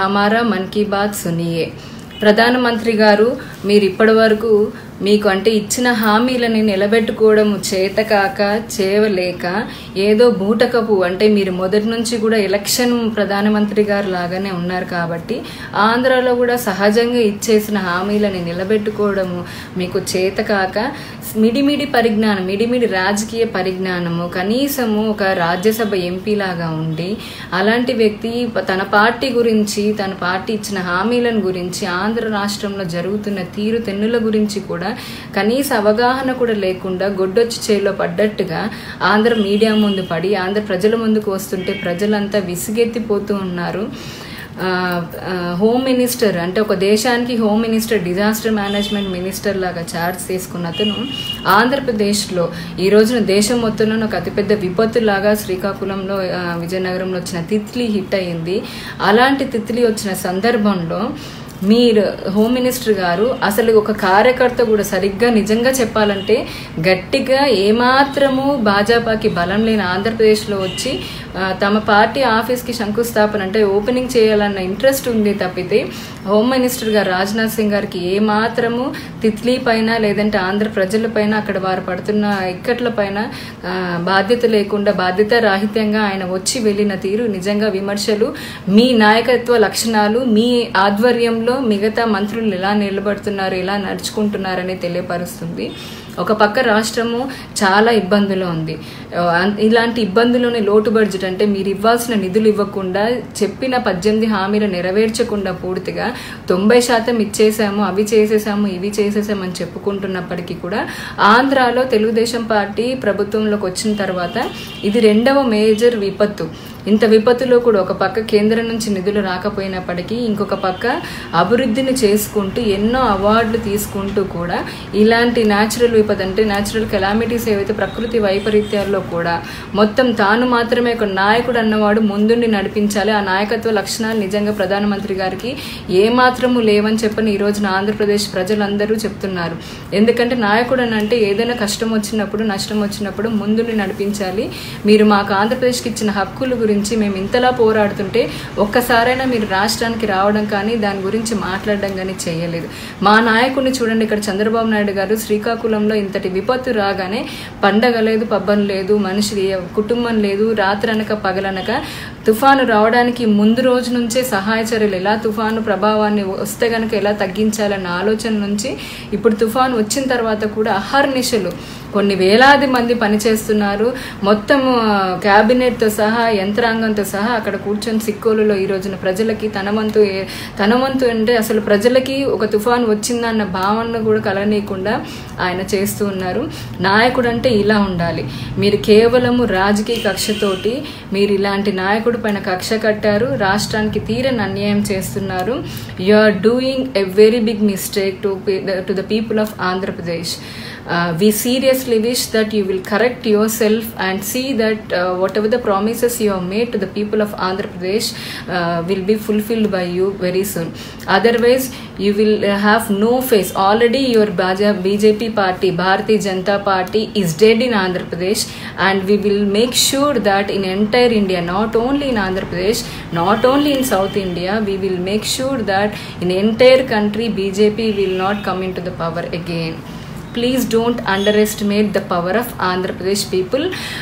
హమారా మన్ key bath సునియే ప్రధానమంత్రి గారు మీరు ఇప్పటి వరకు మీకు అంటే ఇచ్చిన హామీలని నిలబెట్టుకోవడం చేతకాక చేయలేక ఏదో బూటకపు అంటే మీరు మొదటి నుంచి కూడా ఎలక్షన్ ప్రధానమంత్రి గారు లాగానే ఉన్నారు కాబట్టి ఆంధ్రాలో కూడా సహజంగా ఇచ్చేసిన హామీలని నిలబెట్టుకోవడము మీకు చేతకాక మిడిమిడి పరిజ్ఞానం మిడిమిడి రాజకీయ పరిజ్ఞానము కనీసము ఒక రాజ్యసభ ఎంపీ లాగా ఉండి అలాంటి వ్యక్తి తన పార్టీ గురించి తన పార్టీ ఇచ్చిన హామీలను గురించి ఆంధ్ర రాష్ట్రంలో జరుగుతున్న తీరు తెన్నుల గురించి కూడా కనీస అవగాహన కూడా లేకుండా గొడ్డొచ్చి చేలో పడ్డట్టుగా ఆంధ్ర మీడియా ముందు పడి ఆంధ్ర ప్రజల ముందుకు వస్తుంటే ప్రజలంతా విసిగెత్తిపోతూ ఉన్నారు ఆ, ఆ, హోమ్ మినిస్టర్ అంటే ఒక దేశానికి home minister disaster management minister లాగా ఛార్జ్ తీసుకున్న అతను ఆంధ్రప్రదేశ్లో ఈ రోజున దేశం మొత్తంలో ఒక అతిపెద్ద విపత్తు లాగా శ్రీకాకుళంలో ఆ, విజయనగరంలో వచ్చిన తిత్లీ హిట్ అయ్యింది అలాంటి తిత్లీ వచ్చిన సందర్భంలో మీరు హోమ్ మినిస్టర్ గారు అసలు ఒక కార్యకర్త కూడా సరిగ్గా నిజంగా చెప్పాలంటే గట్టిగా ఏమాత్రము భాజపాకి బలం లేని ఆంధ్రప్రదేశ్లో వచ్చి ఆ, తమ పార్టీ ఆఫీస్కి శంకుస్థాపన అంటే ఓపెనింగ్ చేయాలన్న ఇంట్రెస్ట్ ఉంది తప్పితే హోమ్ మినిస్టర్ గారు రాజ్నాథ్ సింగ్ గారికి ఏ మాత్రము తిత్లీ పైన లేదంటే ఆంధ్ర ప్రజల పైన అక్కడ వారు పడుతున్న ఇక్కట్ల పైన ఆ, బాధ్యత లేకుండా బాధ్యత రాహిత్యంగా ఆయన వచ్చి వెళ్ళిన తీరు నిజంగా విమర్శలు మీ నాయకత్వ లక్షణాలు మీ ఆధ్వర్యంలో మిగతా మంత్రులు ఎలా నిలబడుతున్నారు ఎలా నడుచుకుంటున్నారని తెలియపరుస్తుంది ఒక పక్క రాష్ట్రము చాలా ఇబ్బందులు ఉంది ఆ, ఇలాంటి ఇబ్బందులోనే లోటు బడ్జెట్ అంటే మీరు ఇవ్వాల్సిన నిధులు ఇవ్వకుండా చెప్పిన పద్దెనిమిది హామీలు నెరవేర్చకుండా పూర్తిగా తొంభై శాతం ఇచ్చేసాము అవి చేసేసాము ఇవి చేసేసాము అని చెప్పుకుంటున్నప్పటికీ కూడా ఆంధ్రాలో తెలుగుదేశం పార్టీ ప్రభుత్వంలోకి వచ్చిన తర్వాత ఇది రెండవ మేజర్ విపత్తు ఇంత విపత్తులో కూడా ఒక పక్క కేంద్రం నుంచి నిధులు రాకపోయినప్పటికీ ఇంకొక పక్క అభివృద్ధిని చేసుకుంటూ ఎన్నో అవార్డులు తీసుకుంటూ కూడా ఇలాంటి న్యాచురల్ విపత్తు అంటే న్యాచురల్ కెలామిటీస్ ఏవైతే ప్రకృతి వైపరీత్యాల్లో కూడా మొత్తం తాను మాత్రమే ఒక నాయకుడు అన్నవాడు ముందుండి నడిపించాలి ఆ నాయకత్వ లక్షణాలు నిజంగా ప్రధానమంత్రి గారికి ఏ మాత్రము లేవని చెప్పని ఈ రోజున ఆంధ్రప్రదేశ్ ప్రజలందరూ చెప్తున్నారు ఎందుకంటే నాయకుడు అని అంటే ఏదైనా కష్టం వచ్చినప్పుడు నష్టం వచ్చినప్పుడు ముందుండి నడిపించాలి మీరు మాకు ఆంధ్రప్రదేశ్కి ఇచ్చిన హక్కుల గురించి మేము ఇంతలా పోరాడుతుంటే ఒక్కసారైనా మీరు రాష్ట్రానికి రావడం కానీ దాని గురించి మాట్లాడడం కానీ చేయలేదు మా నాయకుడిని చూడండి ఇక్కడ చంద్రబాబు నాయుడు గారు శ్రీకాకుళంలో ఇంతటి విపత్తు రాగానే పండగ లేదు పబ్బం లేదు మనిషి కుటుంబం లేదు రాత్రనక పగలనక తుఫాను రావడానికి ముందు రోజు నుంచే సహాయ చర్యలు ఎలా తుఫాను ప్రభావాన్ని వస్తే గనక ఎలా తగ్గించాలన్న ఆలోచన నుంచి ఇప్పుడు తుఫాను వచ్చిన తర్వాత కూడా అహర్నిశలు కొన్ని వేలాది మంది పనిచేస్తున్నారు మొత్తం క్యాబినెట్తో సహా యంత్రాంగంతో సహా అక్కడ కూర్చొని సిక్కోలులో ఈ రోజున ప్రజలకి తన వంతు ఏ- తన వంతు అంటే అసలు ప్రజలకి ఒక తుఫాన్ వచ్చిందన్న భావన కూడా కలనీయకుండా ఆయన చేస్తూ ఉన్నారు నాయకుడు అంటే ఇలా ఉండాలి మీరు కేవలము రాజకీయ కక్షతోటి మీరు ఇలాంటి నాయకుడి పైన కక్ష కట్టారు రాష్ట్రానికి తీరని అన్యాయం చేస్తున్నారు you are doing a very big mistake to to the people of Andhra Pradesh uh, we seriously wish that you will correct yourself and see that uh, whatever the promises you have made to the people of Andhra Pradesh uh, will be fulfilled by you very soon. Otherwise, you will uh, have no face. Already, your Baja- BJP party, Bharatiya Janata Party, is dead in Andhra Pradesh, and we will make sure that in entire India, not only in Andhra Pradesh, not only in South India, we will make sure that in entire country, BJP will not come into the power again. Please don't underestimate the power of Andhra Pradesh people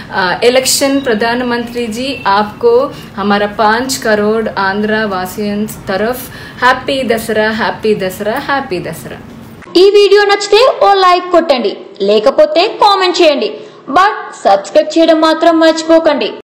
election प्रधानमंत्री जी आपको हमारा पाँच करोड़ आंध्र वासियों तरफ happy Dussehra happy Dussehra happy Dussehra ఈ video నచ్చితే ఓ like కొట్టండి లేకపోతే కామెంట్ చేయండి బట్ సబ్స్క్రైబ్ చేయడం మాత్రం మర్చిపోకండి